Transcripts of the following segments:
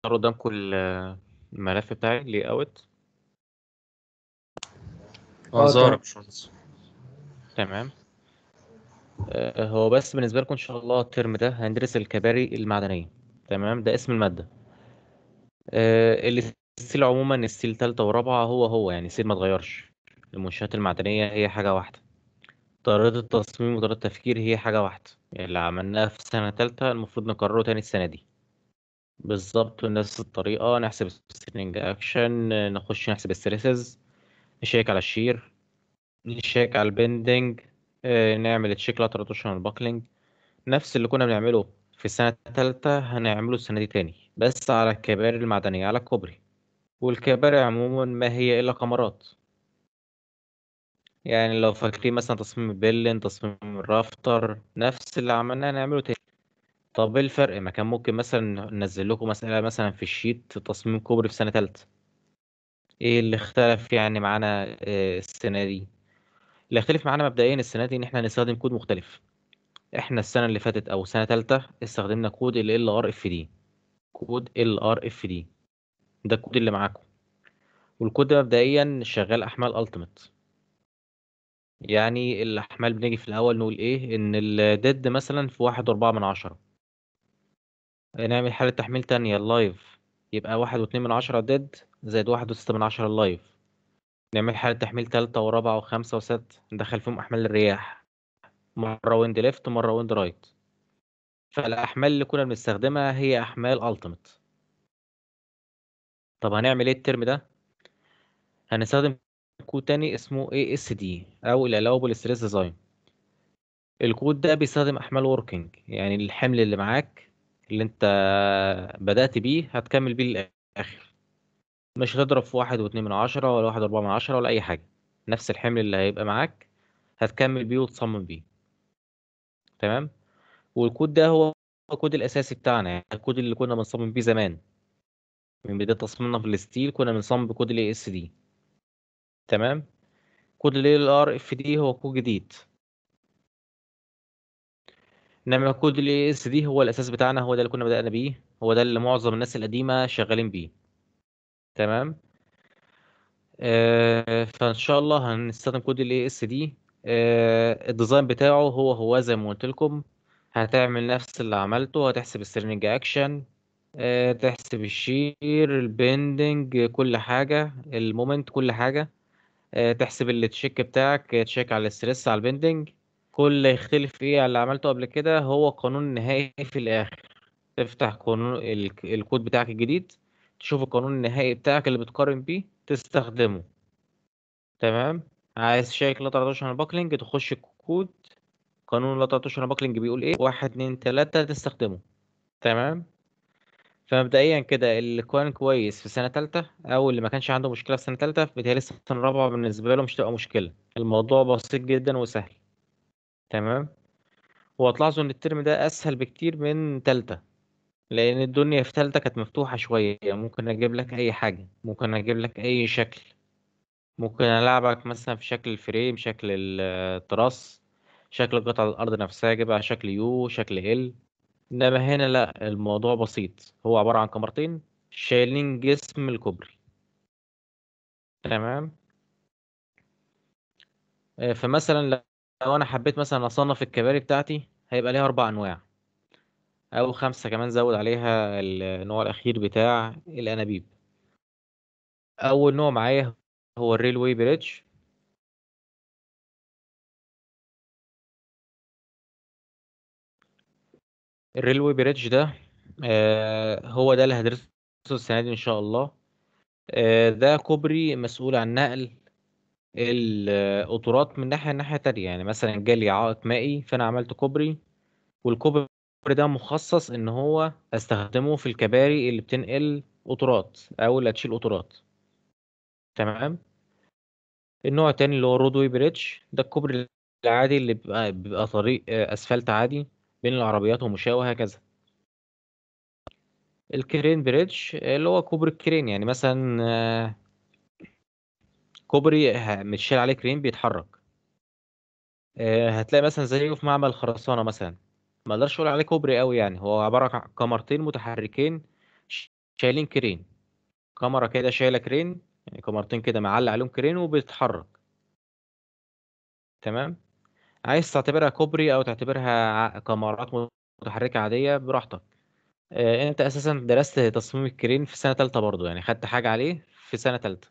قدامكم ال- الملف بتاعي لي اوت اه اه ظاهر يا تمام. باشمهندس تمام آه، هو بس بالنسبة لكم إن شاء الله الترم ده هندرس الكباري المعدنية تمام ده اسم المادة آه، الستيل عموما الستيل تالتة ورابعة هو هو يعني الستيل ما اتغيرش المنشآت المعدنية هي حاجة واحدة طريقة التصميم وطريقة التفكير هي حاجة واحدة يعني اللي عملناها في سنة تالتة المفروض نكرره تاني السنة دي بالظبط نفس الطريقة نحسب السترينج أكشن نخش نحسب الستريسز نشيك على الشير نشيك على البندنج آه، نعمل تشيك لاترال روتيشنال باكلينج نفس اللي كنا بنعمله في السنة التالتة هنعمله السنة دي تاني بس على الكباري المعدنية على الكوبري والكباري عموما ما هي إلا كمرات يعني لو فاكرين مثلا تصميم البلن تصميم الرافتر نفس اللي عملناه نعمله تاني طب ايه الفرق ما كان ممكن مثلا ننزل لكم مسألة مثلا في الشيت تصميم كوبري في سنة تالتة ايه اللي اختلف يعني معانا آه، السنة دي اللي اختلف معانا مبدئيا السنة دي ان احنا هنستخدم كود مختلف احنا السنة اللي فاتت او سنة تالتة استخدمنا كود ال LRFD كود LRFD ده الكود اللي معاكم والكود ده مبدئيا شغال احمال التيمت يعني الاحمال بنيجي في الاول نقول ايه ان الديد مثلا في واحد واربعة من عشرة نعمل حالة تحميل تانية اللايف يبقى واحد واتنين من عشرة ديد زائد واحد وستة من عشرة اللايف نعمل حالة تحميل تالتة ورابعة وخمسة وستة ندخل فيهم أحمال الرياح مرة ويند ليفت مرة ويند رايت فالأحمال اللي كنا بنستخدمها هي أحمال ألتيمت طب هنعمل ايه الترم ده؟ هنستخدم كود تاني اسمه ASD أو ال Allowable Stress Design الكود ده بيستخدم أحمال working يعني الحمل اللي معاك اللي انت بدأت بيه هتكمل بيه للآخر مش هتضرب في واحد واتنين من عشرة ولا واحد وأربعة من عشرة ولا أي حاجة نفس الحمل اللي هيبقى معاك هتكمل بيه وتصمم بيه تمام والكود ده هو الكود الأساسي بتاعنا يعني الكود اللي كنا بنصمم بيه زمان من بداية تصميمنا في الستيل كنا بنصمم بكود ال ASD تمام كود ال RFD هو كود جديد انما كود ال ASD هو الأساس بتاعنا هو ده اللي كنا بدأنا بيه هو ده اللي معظم الناس القديمة شغالين بيه تمام آه، فان شاء الله هنستخدم كود ال ASD آه، الديزاين بتاعه هو هو زي ما قلت لكم هتعمل نفس اللي عملته هتحسب السترينج اكشن تحسب الشير البندنج كل حاجة المومنت كل حاجة آه، تحسب التشيك بتاعك آه، تشيك على الستريس على البندنج كل اللي يختلف ايه على اللي عملته قبل كده هو القانون النهائي في الاخر تفتح قانون ال- الكود بتاعك الجديد تشوف القانون النهائي بتاعك اللي بتقارن بيه تستخدمه تمام عايز شيك لا تردشن باكلينج تخش الكود قانون لا تردشن باكلينج بيقول ايه واحد اتنين تلاتة تستخدمه تمام فمبدئيا كده اللي كان كويس في سنة تالتة أو اللي ما كانش عنده مشكلة في سنة تالتة بيتهيألي السنة الرابعة بالنسبة له مش تبقى مشكلة الموضوع بسيط جدا وسهل تمام وهتلاحظوا إن الترم ده أسهل بكتير من تالتة لأن الدنيا في تالتة كانت مفتوحة شوية ممكن أجيب لك أي حاجة ممكن أجيب لك أي شكل ممكن ألعبك مثلا في شكل الفريم شكل ال- التراس شكل قطع الأرض نفسها أجيبها شكل يو شكل ال إنما هنا لأ الموضوع بسيط هو عبارة عن كمرتين شايلين جسم الكوبري تمام آه، فمثلا لو أنا حبيت مثلا أصنف الكباري بتاعتي هيبقى ليها أربع أنواع أو خمسة كمان زود عليها النوع الأخير بتاع الأنابيب أول نوع معايا هو الريلوي بريدج الريلوي بريدج ده آه، هو ده اللي هدرسه السنة دي إن شاء الله آه، ده كوبري مسؤول عن نقل القطورات من ناحية لناحية تانية يعني مثلا جالي عائق مائي فأنا عملت كوبري والكوبري ده مخصص إن هو أستخدمه في الكباري اللي بتنقل قطورات أو اللي هتشيل قطورات تمام النوع التاني اللي هو رودوي بريدج ده الكوبري العادي اللي بيبقى بيبقى طريق آه، أسفلت عادي بين العربيات ومشاة وهكذا الكرين بريدج اللي هو كوبري الكرين يعني مثلا آه، كوبري ه- متشال عليه كرين بيتحرك آه، هتلاقي مثلا زيه في معمل خرسانة مثلا ما اقدرش اقول عليه كوبري قوي يعني هو عبارة عن كمرتين متحركين شايلين كرين كاميرا كده شايله كرين يعني كاميرتين كده معلق عليهم كرين وبتتحرك تمام عايز تعتبرها كوبري او تعتبرها ع- كاميرات متحركه عاديه براحتك آه، انت اساسا درست تصميم الكرين في سنه تالتة برضو يعني خدت حاجه عليه في سنه تالتة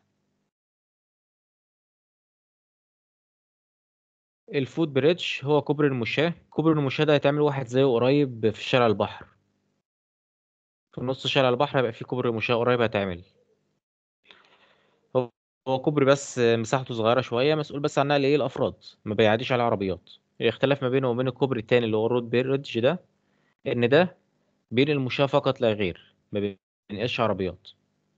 الفوت بريدج هو كوبري المشاة كوبري المشاة ده هيتعمل واحد زيه قريب في شارع البحر في نص شارع البحر هيبقى فيه كوبري مشاة قريب هيتعمل هو هو كوبري بس مساحته صغيرة شوية مسؤول بس عن نقل ايه الأفراد ما بيعديش عليه عربيات الاختلاف ما بينه وبين الكوبري التاني اللي هو الرود بريدج ده إن ده بين المشاة فقط لا غير ما بينقلش عربيات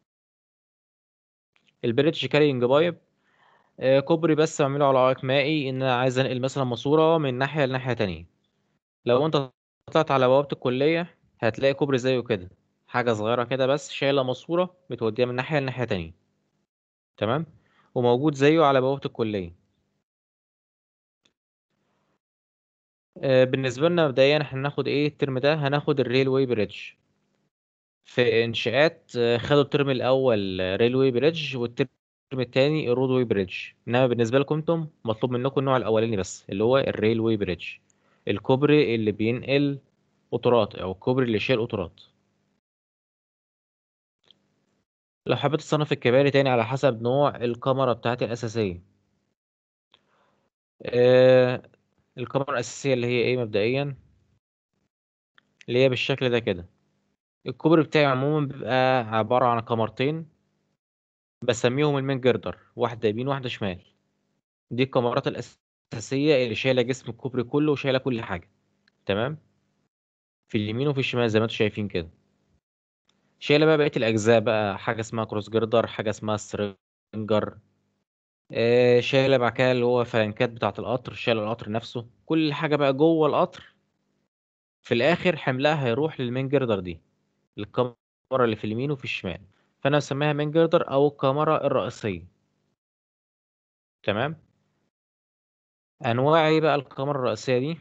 البريدج كارينج بايب آه، كوبري بس بعمله على عائق مائي إن أنا عايز أنقل مثلا ماسورة من ناحية لناحية تانية لو أنت طلعت على بوابة الكلية هتلاقي كوبري زيه كده حاجة صغيرة كده بس شايلة ماسورة بتوديها من ناحية لناحية تانية تمام وموجود زيه على بوابة الكلية آه، بالنسبة لنا مبدئيا احنا هناخد ايه الترم ده هناخد الريلوي بريدج في انشاءات آه، خدوا الترم الاول ريلوي بريدج والترم التاني الرودوي بريدج انما بالنسبة لكم انتم مطلوب منكم النوع الاولاني بس اللي هو الريلوي بريدج الكوبري اللي بينقل قطارات او الكوبري اللي شايل قطارات لو حبيت تصنف الكباري تاني على حسب نوع الكاميرا بتاعتي الاساسية آه، الكاميرا الاساسية اللي هي ايه مبدئيا اللي هي بالشكل ده كده الكوبري بتاعي عموما بيبقى عبارة عن كاميرتين بسميهم المين جردر واحدة يمين واحدة شمال دي الكاميرات الأساسية اللي شايلة جسم الكوبري كله وشايلة كل حاجة تمام في اليمين وفي الشمال زي ما انتم شايفين كده شايلة بقى بقية الأجزاء بقى حاجة اسمها كروس جردر حاجة اسمها سترينجر آه شايلة بعد كده اللي هو فلانكات بتاعة القطر شايلة القطر نفسه كل حاجة بقى جوه القطر في الآخر حملها هيروح للمين جردر دي الكاميرا اللي في اليمين وفي الشمال فأنا بسميها مين جردر أو الكاميرا الرئيسية تمام انواع ايه بقى الكاميرا الرئيسيه دي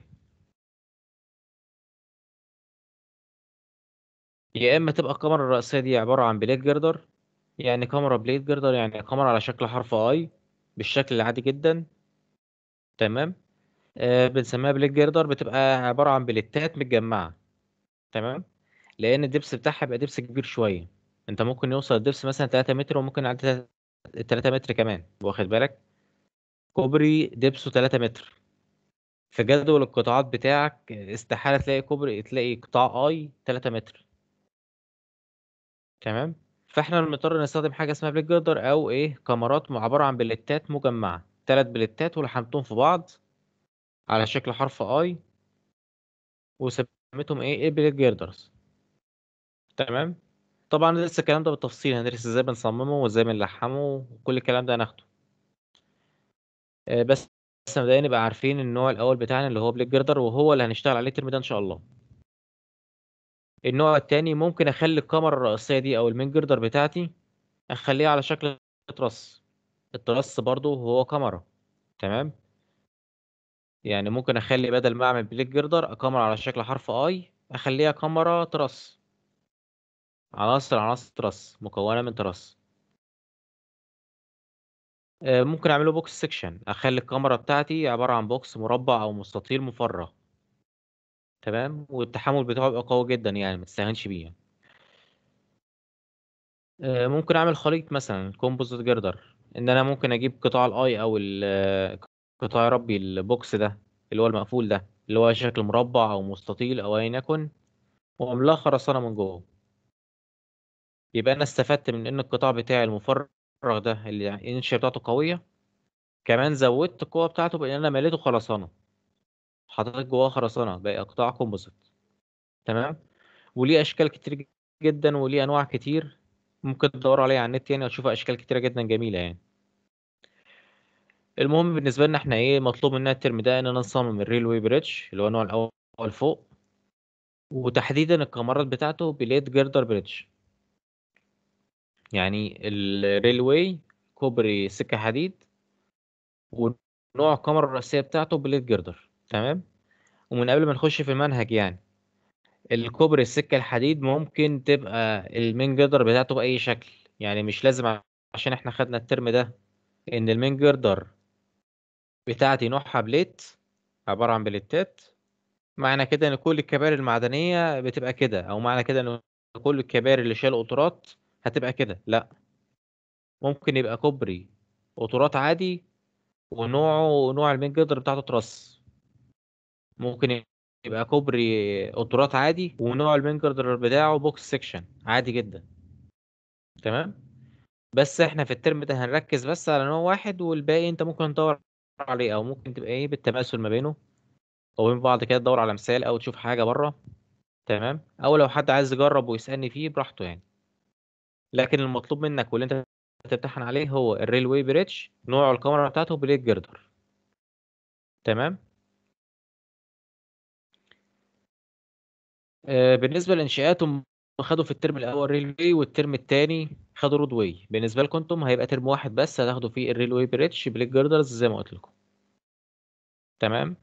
يا اما تبقى الكاميرا الرئيسيه دي عباره عن بليد جردر يعني كاميرا بليد جردر يعني كاميرا على شكل حرف اي بالشكل العادي جدا تمام آه بنسميها بليد جردر بتبقى عباره عن بليتات متجمعه تمام لان الدبس بتاعها بيبقى دبس كبير شويه انت ممكن يوصل الدبس مثلا 3 متر وممكن يعدي 3 متر كمان واخد بالك كوبري دبسه 3 متر في جدول القطاعات بتاعك استحالة تلاقي كوبري تلاقي قطاع اي 3 متر تمام فاحنا بنضطر نستخدم حاجه اسمها بليت جردر او ايه كاميرات م- عباره عن بليتات مجمعه ثلاث بليتات ولحمتهم في بعض على شكل حرف اي وسميتهم ايه ايه بليت جردرز تمام طبعا لسه الكلام ده بالتفصيل هندرس ازاي بنصممه وازاي بنلحمه وكل الكلام ده هناخده آه، بس بس مبدئيا نبقى عارفين النوع الاول بتاعنا اللي هو بليت جردر وهو اللي هنشتغل عليه الترم ده ان شاء الله النوع التاني ممكن اخلي الكاميرا الرئيسيه دي او المين جردر بتاعتي اخليها على شكل ترس الترس برضو هو كاميرا تمام يعني ممكن اخلي بدل ما اعمل بليك جردر كاميرا على شكل حرف اي اخليها كاميرا ترس عناصر عناصر ترس مكونة من ترس آه، ممكن اعمله بوكس سيكشن اخلي الكاميرا بتاعتي عبارة عن بوكس مربع او مستطيل مفرغ تمام والتحمل بتاعه بيبقى قوي جدا يعني ما تستهانش بيه يعني. آه، ممكن اعمل خليط مثلا كومبوزيت جردر ان انا ممكن اجيب قطاع الاي او ال- قطاع يا ربي البوكس ده اللي هو المقفول ده اللي هو شكل مربع او مستطيل او ايا يكن واملاه خرسانة من جوه يبقى انا استفدت من ان القطاع بتاعي المفرغ ده اللي الانشا بتاعته قويه كمان زودت القوه بتاعته بان انا مليته خرسانه حطيت جواه خرسانه بقى قطاع كومبوزيت تمام وليه اشكال كتير جدا وليه انواع كتير ممكن تدور عليها على النت يعني وتشوف اشكال كتيره جدا جميله يعني المهم بالنسبه لنا احنا ايه مطلوب مننا الترم ده اننا نصمم الريلوي بريدج اللي هو النوع الاول فوق وتحديدا الكاميرات بتاعته بليد جردر بريدج يعني الريلوي كوبري سكه حديد ونوع الكاميرا الرئيسية بتاعته بليد جردر تمام ومن قبل ما نخش في المنهج يعني الكوبري السكة الحديد ممكن تبقى المين جردر بتاعته بأي شكل يعني مش لازم ع- عشان احنا خدنا الترم ده ان المين جردر بتاعتي نوعها بليت عبارة عن بليتات معنى كده ان كل الكباري المعدنية بتبقى كده او معنى كده ان كل الكباري اللي شايل قطورات هتبقى كده لا ممكن يبقى كوبري قطورات عادي ونوعه نوع المين جردر بتاعته ترس ممكن يبقى كوبري قطورات عادي ونوع المين جردر بتاعه بوكس سيكشن عادي جدا تمام بس احنا في الترم ده هنركز بس على نوع واحد والباقي انت ممكن تدور عليه او ممكن تبقى ايه بالتماثل ما بينه وبين بعض كده تدور على مثال او تشوف حاجة بره تمام او لو حد عايز يجرب ويسألني فيه براحته يعني لكن المطلوب منك واللي انت تمتحن عليه هو الريلوي بريدج نوع الكاميرا بتاعته بليد جردر تمام آه بالنسبة للإنشاءات هم خدوا في الترم الأول ريلوي والترم التاني خدوا رود واي بالنسبة لكم انتم هيبقى ترم واحد بس هتاخدوا فيه الريلوي بريدج بليد جردرز زي ما قلت لكم تمام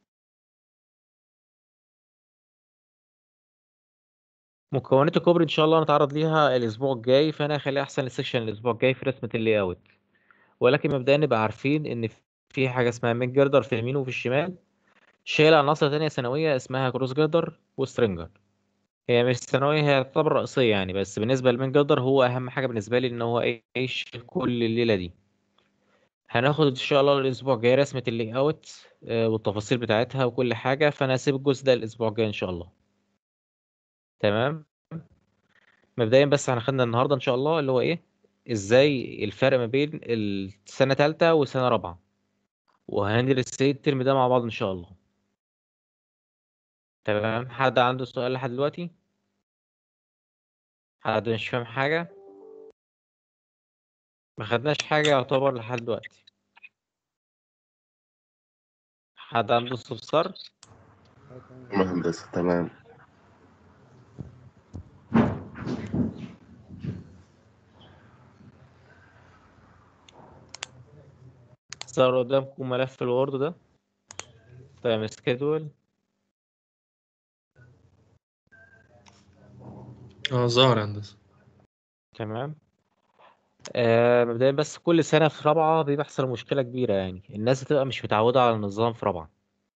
مكونات الكوبري ان شاء الله نتعرض ليها الاسبوع الجاي فانا هخليها احسن السكشن الاسبوع الجاي في رسمه اللاي اوت ولكن مبدئيا نبقى عارفين ان في حاجه اسمها ميد جردر في اليمين وفي الشمال شايله عناصر تانية ثانويه اسمها كروس جردر وسترينجر هي مش ثانويه هي تعتبر رئيسيه يعني بس بالنسبه للمين جردر هو اهم حاجه بالنسبه لي ان هو ايه يشيل كل الليله دي هناخد ان شاء الله الاسبوع الجاي رسمه اللاي اوت آه، والتفاصيل بتاعتها وكل حاجه فانا هسيب الجزء ده الاسبوع الجاي ان شاء الله تمام مبدئيا بس احنا خدنا النهارده ان شاء الله اللي هو ايه ازاي الفرق ما بين السنه تالتة وسنه رابعه وهندرس ايه الترم ده مع بعض ان شاء الله تمام حد عنده سؤال لحد دلوقتي حد مش فاهم حاجه ما خدناش حاجه يعتبر لحد دلوقتي حد عنده استفسار تمام يا هندسة تمام صار قدامكم ملف الوورد ده تمام سكيدول اه ظهر يا هندسة تمام آه مبدئيا بس كل سنه في رابعه بيحصل مشكله كبيره يعني الناس بتبقى مش متعوده على النظام في رابعه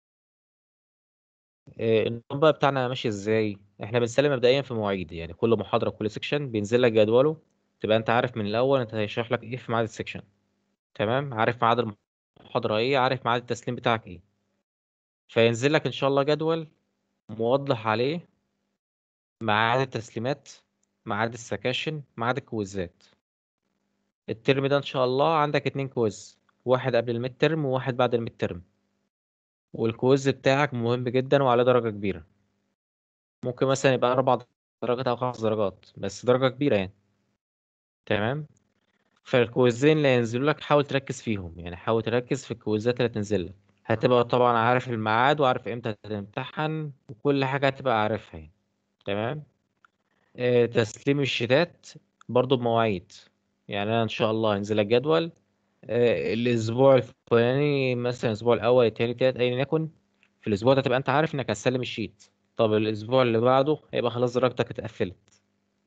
آه، النظام بقى بتاعنا ماشي ازاي احنا بنسلم مبدئيا في مواعيد يعني كل محاضرة كل سيكشن بينزل لك جدوله تبقى انت عارف من الاول انت هيشرح لك ايه في ميعاد السيكشن تمام عارف ميعاد المحاضرة ايه عارف ميعاد التسليم بتاعك ايه فينزل لك ان شاء الله جدول موضح عليه ميعاد التسليمات ميعاد السكاشن ميعاد الكويزات الترم ده ان شاء الله عندك اتنين كويز واحد قبل الميد ترم وواحد بعد الميد ترم والكويز بتاعك مهم جدا وعليه درجة كبيرة ممكن مثلا يبقى أربع درجات أو خمس درجات بس درجة كبيرة يعني تمام فالكويزين اللي هينزلوا لك حاول تركز فيهم يعني حاول تركز في الكويزات اللي هتنزل لك هتبقى طبعا عارف الميعاد وعارف امتى هتمتحن وكل حاجة هتبقى عارفها يعني تمام آه تسليم الشتات برضو بمواعيد يعني أنا إن شاء الله هنزل لك جدول آه الأسبوع الفلاني مثلا الأسبوع الأول التاني التالت أيا يكن في الأسبوع ده تبقى أنت عارف إنك هتسلم الشيت طب الأسبوع اللي بعده هيبقى خلاص درجتك اتقفلت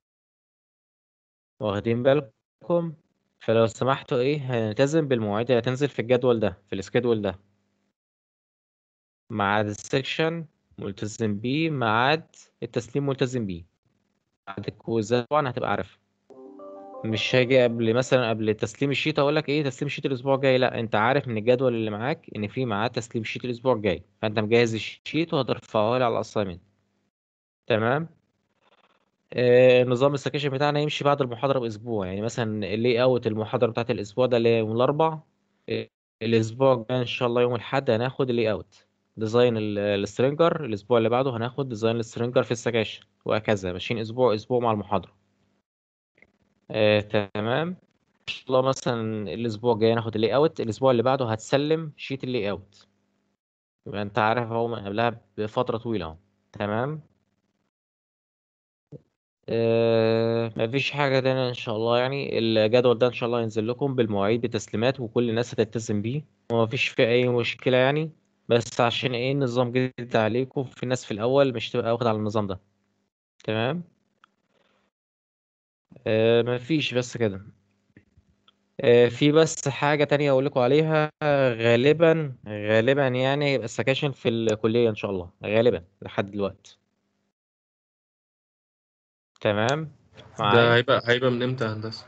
واخدين بالكم فلو سمحتوا ايه هنلتزم بالمواعيد اللي هتنزل في الجدول ده في السكيدول ده ميعاد السكشن ملتزم بيه ميعاد التسليم ملتزم بيه ميعاد الكويزات طبعا هتبقى عارف مش هاجي قبل مثلا قبل تسليم الشيت اقول لك ايه تسليم الشيت الاسبوع الجاي لا انت عارف من الجدول اللي معاك ان في ميعاد تسليم الشيت الاسبوع الجاي فانت مجهز الشيت وهترفعه لي على الاسايمنت تمام آه، نظام السكاشن بتاعنا يمشي بعد المحاضرة بأسبوع يعني مثلا اللي اوت المحاضرة بتاعت الأسبوع ده اللي هي يوم الأربع آه، الأسبوع الجاي إن شاء الله يوم الأحد هناخد اللي اوت ديزاين ال- السترينجر الأسبوع اللي بعده هناخد ديزاين السترينجر في السكاشن وهكذا ماشيين أسبوع أسبوع مع المحاضرة آه، تمام إن شاء الله مثلا الأسبوع الجاي هناخد اللي اوت الأسبوع اللي بعده هتسلم شيت اللي اوت يبقى أنت عارف أهو من قبلها بفترة طويلة أهو تمام آه، مفيش حاجة تانية إن شاء الله يعني الجدول ده إن شاء الله ينزل لكم بالمواعيد بتسليمات وكل الناس هتلتزم بيه ومفيش فيه أي مشكلة يعني بس عشان ايه النظام جديد عليكم في ناس في الاول مش تبقى واخد على النظام ده تمام آه مفيش بس كده آه في بس حاجة تانية اقول لكم عليها غالبا غالبا يعني يبقى السكاشن في الكلية ان شاء الله غالبا لحد دلوقتي تمام ده معايا هيبقى هيبقى من امتى يا هندسة؟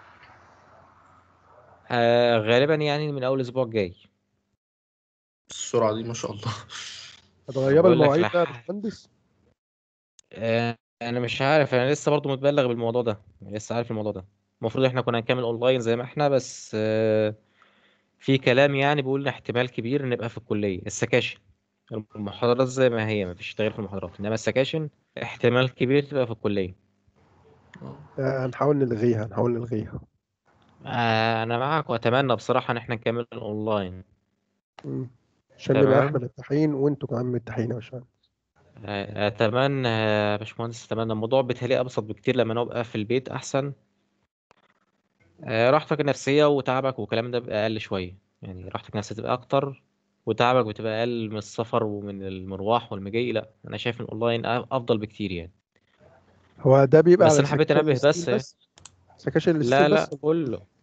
آه غالبا يعني من اول الاسبوع الجاي السرعة دي ما شاء الله هتغير بقول لك المواعيد بقى يا لح... باشمهندس آه انا مش عارف انا لسه برضو متبلغ بالموضوع ده لسه عارف الموضوع ده المفروض احنا كنا هنكمل اونلاين زي ما احنا بس آه في كلام يعني بيقول إن احتمال كبير نبقى في الكلية السكاشن المحاضرات زي ما هي مفيش تغيير في المحاضرات انما السكاشن احتمال كبير تبقى في الكلية آه، هنحاول نلغيها هنحاول نلغيها آه انا معاك واتمنى بصراحة ان احنا نكمل اونلاين مم. عشان نبقى تمام احنا مرتاحين وانتوا كمان مرتاحين يا باشمهندس آه، اتمنى يا باشمهندس اتمنى الموضوع بيتهيألي ابسط بكتير لما نبقى في البيت احسن آه، راحتك النفسية وتعبك والكلام ده بيبقى اقل شوية يعني راحتك النفسية تبقى اكتر وتعبك بتبقى اقل من السفر ومن المروح والمجي لا انا شايف ان الاونلاين افضل بكتير يعني هو ده بيبقى بس على انا حبيت سكاشن انبه الستيل بس بس سكاشن الستيل لا لا بس كله